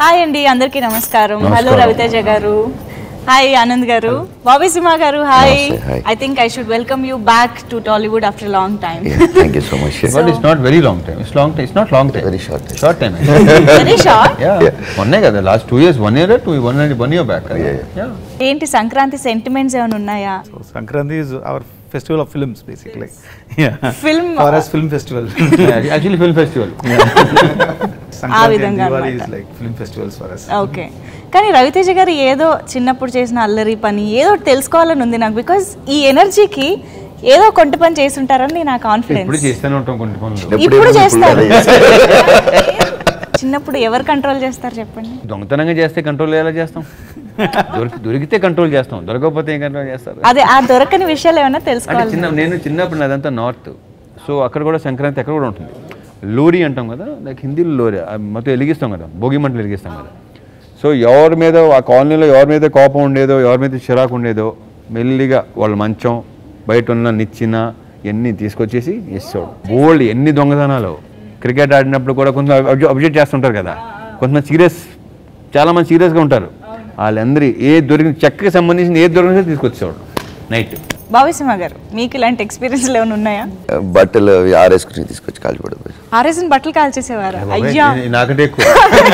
Hi అండి అందరికీ నమస్కారం హలో నమస్కారం. రవితేజ గారు హాయ్ ఆనంద్ గారు బాబీ సింహ గారు హాయ్ నమస్తే, hi. I think I should welcome you back to Tollywood after long time thank you so much But it's not very long time. It's long time. It's not long time. Very short time. Short time. Very short yeah. మొన్నే కదా last two years one year two one one year back Yeah, ఏంటి Sankranti sentiments ఏమైనా ఉన్నాయా So Sankranti is our festival of films, basically. Yeah. Film, For uh, us, film festival. Actually film festival Sankranti and విధంగా Diwali is అన్నమాట. like film festivals for us. Okay కానీ రవితేజ గారు ఏదో చిన్నప్పుడు చేసిన అల్లరి పని ఏదో ఒకటి తెలుసుకోవాలని ఉంది నాకు బికాజ్ ఈ ఎనర్జీకి ఏదో కొంట పని చేసి ఉంటారని నా ఇప్పుడు కాన్ఫిడెన్స్ చేస్తూనే ఉంటాం కొన్ని పనులు ఎప్పుడు ఇప్పుడు ఎప్పుడు చేస్తారు పుల్లారా చిన్నప్పుడు ఎవరు కంట్రోల్ చేస్తారు చెప్పండి దొంగతనంగా చేస్తే కంట్రోల్ ఎలా చేస్తాం దొరికి దొరికితే కంట్రోల్ చేస్తాం దొరకకపోతే ఏం కంట్రోల్ చేస్తారు అదే ఆ దొరకని విషయాలు ఏమైనా అంటే తెలుసుకోవాలి చిన్న నేను చిన్నప్పుడు నాదంతా నార్త్ సో అక్కడ కూడా సంక్రాంతి అక్కడ కూడా ఉంటుంది లోరీ అంటాం కదా లైక్ హిందీలో లోరీ ఆ మొత్తం వెలిగిస్తాం కదా భోగి మంటలు వెలిగిస్తాం కదా సో ఎవరి మీద ఆ కాలనీలో ఎవరి మీద కోపం ఉండేదో ఎవరి మీద చిరాకు ఉండేదో మెల్లిగా వాళ్ళ మంచం బయట ఉన్న నిచ్చిన ఎన్ని తీసుకొచ్చేసి ఇస్తాడు బోల్డ్ ఎన్ని దొంగతనాలు క్రికెట్ ఆడినప్పుడు కూడా కొంచెం అబ్జెక్ట్ చేస్తుంటారు కదా కొంతమంది సీరియస్ చాలామంది సీరియస్గా ఉంటారు వాళ్ళందరి ఏ దొరికిన చెక్కకి సంబంధించిన ఏ దొరికిన తీసుకొచ్చేవాడు నైట్ భావిసింహ గారు మీకు ఇలాంటి ఎక్స్పీరియన్స్లు ఏమైనా ఉన్నాయా బట్టలు అవి ఆరేసుకుని తీసుకొచ్చి కాల్చిపడదు ఆర్ఎస్ఎన్ బట్టలు కాల్చేసేవారా అయ్యా నాకంటే ఎక్కువ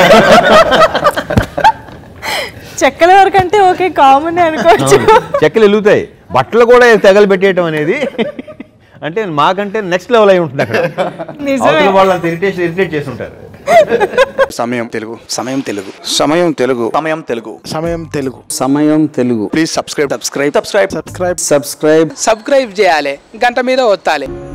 చెక్కల వరకు అంటే ఓకే కామన్ అనుకోవచ్చు చెక్కలు వెలుగుతాయి బట్టలు కూడా తెగలు పెట్టేయటం అనేది అంటే మాకంటే నెక్స్ట్ లెవెల్ అయి ఉంటుంది అక్కడ నిజమే. అవతల వాళ్ళంత ఇరిటేట్ ఇరిటేట్ చేస్తుంటారు సమయం Telugu Samayam Telugu Samayam Telugu Samayam Telugu Samayam Telugu Samayam Telugu please subscribe subscribe subscribe subscribe subscribe subscribe చేయాలి గంట మీద ఒత్తాలి